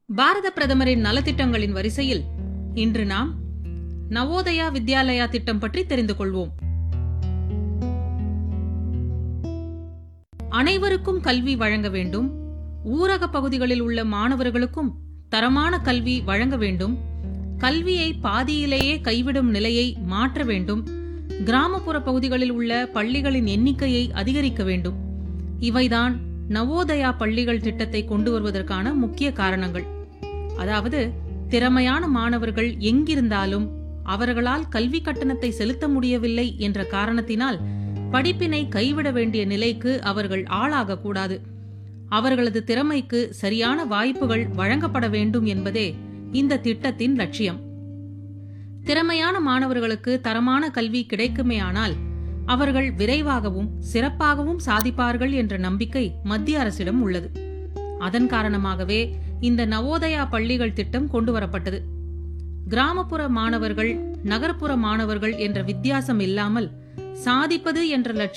பாரத பிரதமரின் நலத்திட்டங்களின் வரிசையில் இன்று நாம் நவோதயா வித்யாலயா திட்டம் பற்றி தெரிந்து கொள்வோம் அனைவருக்கும் கல்வி வழங்க வேண்டும் ஊரக பகுதிகளில் உள்ள மாணவர்களுக்கும் தரமான கல்வி வழங்க வேண்டும் கல்வியை பாதியிலேயே கைவிடும் நிலையை மாற்ற வேண்டும் கிராமப்புற பகுதிகளில் உள்ள பள்ளிகளின் எண்ணிக்கையை அதிகரிக்க வேண்டும் இவைதான் நவோதயா பள்ளிகள் திட்டத்தை கொண்டு வருவதற்கான முக்கிய காரணங்கள் அதாவது திறமையான மாணவர்கள் எங்கிருந்தாலும் அவர்களால் கல்வி கட்டணத்தை செலுத்த முடியவில்லை என்ற காரணத்தினால் படிப்பினை கைவிட வேண்டிய நிலைக்கு அவர்கள் ஆளாகக்கூடாது அவர்களது திறமைக்கு சரியான வாய்ப்புகள் வழங்கப்பட வேண்டும் என்பதே இந்த திட்டத்தின் லட்சியம் திறமையான மாணவர்களுக்கு தரமான கல்வி கிடைக்குமேயானால் அவர்கள் விரைவாகவும் சிறப்பாகவும் சாதிப்பார்கள் என்ற நம்பிக்கை மத்திய அரசிடம் உள்ளது அதன் காரணமாகவே இந்த நவோதயா பள்ளிகள் திட்டம் கொண்டு வரப்பட்டது கிராமப்புற மாணவர்கள் நகர்ப்புற மாணவர்கள் என்ற வித்தியாசம் இல்லாமல் சாதிப்பது என்ற லட்சியம்